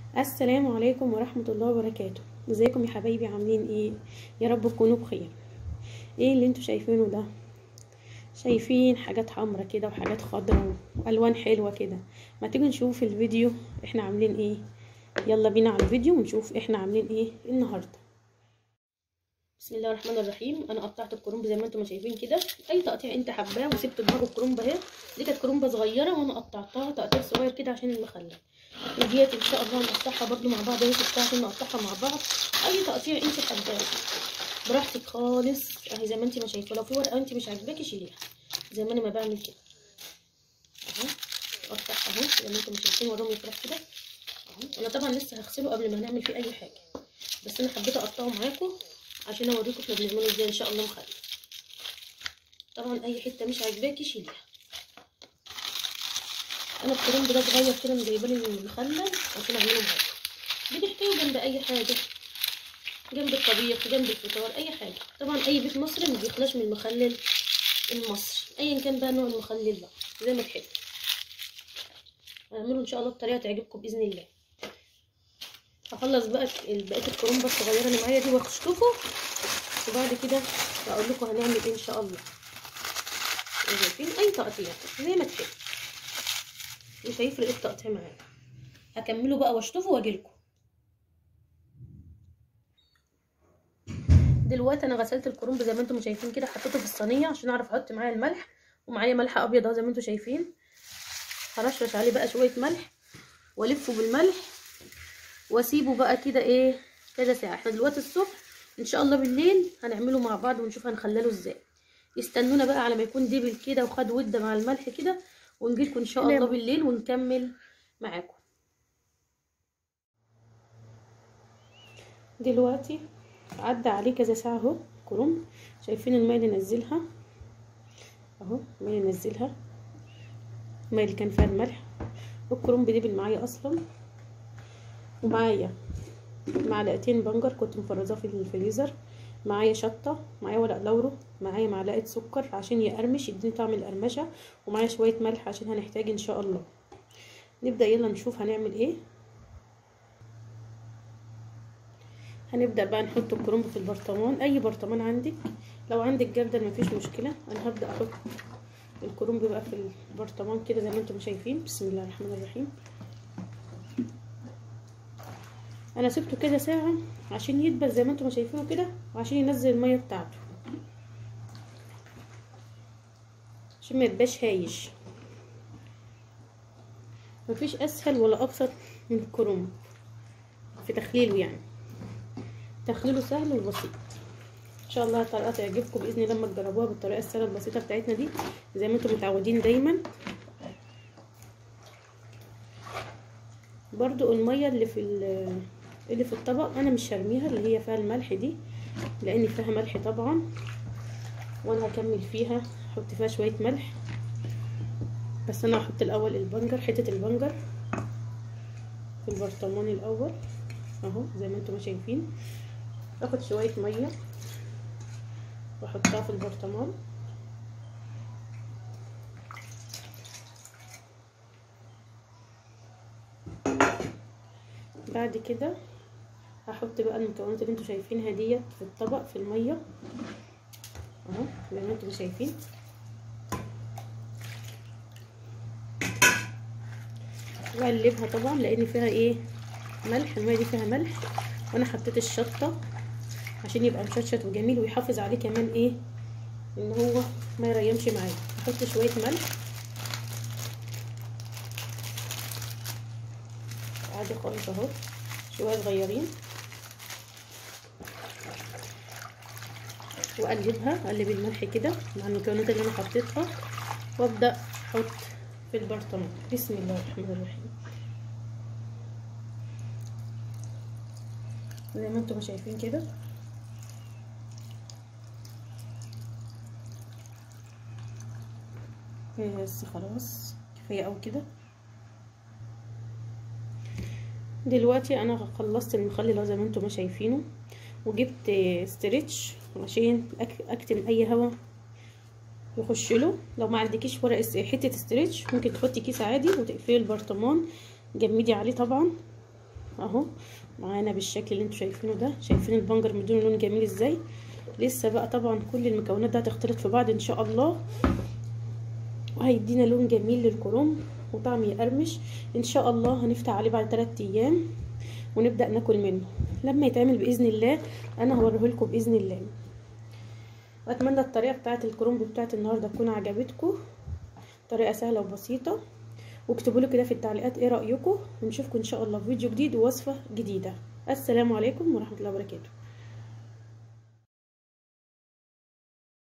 السلام عليكم ورحمة الله وبركاته ازيكم يا حبايبي عاملين ايه يا رب تكونوا بخير ايه اللي انتوا شايفينه ده شايفين حاجات حمرا كده وحاجات خضرا والوان حلوة كده ما تيجوا نشوف الفيديو احنا عاملين ايه يلا بينا على الفيديو ونشوف احنا عاملين ايه النهارده بسم الله الرحمن الرحيم انا قطعت الكرنب زي ما انتم شايفين كده اي تقطيع انت حباه وسبت دماغ الكرنب اهي دي كانت كرنبه صغيره وانا قطعتها تقطيع صغير كده عشان المخلل وديت ان شاء الله نقطعها برده مع بعض اهي سبتها عشان نقطعها مع بعض اي تقطيع انت حباه براحتك خالص اهي زي ما انت ما شايفه لو في ورقه انت مش عاجباكي شيليها زي ما انا ما بعمل كده اهو قطعها اهو زي ما انتم شايفين وراهم يفرح كده اهو انا طبعا لسه هغسله قبل ما هنعمل فيه اي حاجه بس انا حبيت اقطعه معاكم عشان اوريكم احنا بنعمله ازاي ان شاء الله مخلل طبعا اي حته مش عاجباكي شيليها انا الكرنب ده صغير كده مجايبه لي المخلل عشان اعمله معاكم بنحتاجه جنب اي حاجه جنب الطبيخ جنب الفطار اي حاجه طبعا اي بيت مصري ما بيخلاش من المخلل المصري ايا كان بقى نوع المخلل بقى زي ما تحب هنعمله ان شاء الله بطريقه تعجبكم باذن الله هخلص بقى بقيه الكرنبه الصغيره اللي معايا دي واشطفه وبعد كده هقول لكم هنعمل ايه ان شاء الله شايفين اي تقطيع زي ما تحب مش هيفرق التقطيع معايا هكمله بقى واشطفه واجيلكم دلوقتي انا غسلت الكرنب زي ما انتم شايفين كده حطيته في الصينيه عشان اعرف احط معايا الملح ومعايا ملح ابيض اهو زي ما انتم شايفين هرشرش عليه بقى شويه ملح والفه بالملح واسيبه بقى كده ايه كذا ساعه احنا دلوقتي الصبح ان شاء الله بالليل هنعمله مع بعض ونشوف هنخلله ازاي استنونا بقى على ما يكون دبل كده وخد وده مع الملح كده ونجيلكم ان شاء الله بالليل ونكمل معاكم دلوقتي عدى عليه كذا ساعه اهو كرنب شايفين الميه اللي نزلها اهو الميه اللي نزلها الميه اللي كان فيها الملح والكرنب دبل معايا اصلا ومعايا معلقتين بنجر كنت مفرزاه في الفريزر معايا شطه معايا ورق لورو معايا معلقه سكر عشان يقرمش يديني طعم القرمشه ومعايا شويه ملح عشان هنحتاج ان شاء الله نبدا يلا نشوف هنعمل ايه هنبدا بقى نحط الكرنب في البرطمان اي برطمان عندك لو عندك جردل مفيش مشكله انا هبدا احط الكرنب بقى في البرطمان كده زي ما انتم شايفين بسم الله الرحمن الرحيم انا سبته كده ساعه عشان يدبل زي ما انتم شايفينه كده وعشان ينزل الميه بتاعته عشان ما يبقاش هايش مفيش اسهل ولا ابسط من الكرنب في تخليله يعني تخليله سهل وبسيط ان شاء الله الطريقه تعجبكم باذن الله لما تجربوها بالطريقه السهله البسيطه بتاعتنا دي زي ما انتم متعودين دايما برضو الميه اللي في اللي في الطبق انا مش هرميها اللي هي فيها الملح دي لان فيها ملح طبعا وانا هكمل فيها احط فيها شويه ملح بس انا هحط الاول البنجر حته البنجر في البرطمان الاول اهو زي ما انتم شايفين اخد شويه ميه واحطها في البرطمان بعد كده هحط بقى المكونات اللي انتوا شايفينها ديت في الطبق في الميه اهو زي ما انتوا شايفين واقلبها طبعا لان فيها ايه ملح الميه دي فيها ملح وانا حطيت الشطه عشان يبقى مشطشط وجميل ويحافظ عليه كمان ايه ان هو ما يريمش معايا احط شويه ملح عادي خالص اهو شويه صغيرين واقلبها اقلب الملح كده مع المكونات اللي انا حطيتها وابدا احط في البرطمان بسم الله الرحمن الرحيم زي ما انتم شايفين كده بس خلاص كفايه قوي كده دلوقتي انا خلصت المخلل زي ما انتم ما شايفينه وجبت ستريتش عشان اكتم اي هوا يخش له لو ما عندكيش ورق حته ستريتش ممكن تحطي كيس عادي وتقفلي البرطمان جمدي عليه طبعا اهو معانا بالشكل اللي انتوا شايفينه ده شايفين البنجر مدينه لون جميل ازاي لسه بقى طبعا كل المكونات دي هتختلط في بعض ان شاء الله وهيدينا لون جميل للكرنب وطعم يقرمش ان شاء الله هنفتح عليه بعد 3 ايام ونبدا ناكل منه لما يتعمل باذن الله انا هوريه لكم باذن الله واتمنى الطريقه بتاعه الكرنب بتاعه النهارده تكون عجبتكم طريقه سهله وبسيطه واكتبوا لي كده في التعليقات ايه رايكم ونشوفكم ان شاء الله في فيديو جديد ووصفه جديده السلام عليكم ورحمه الله وبركاته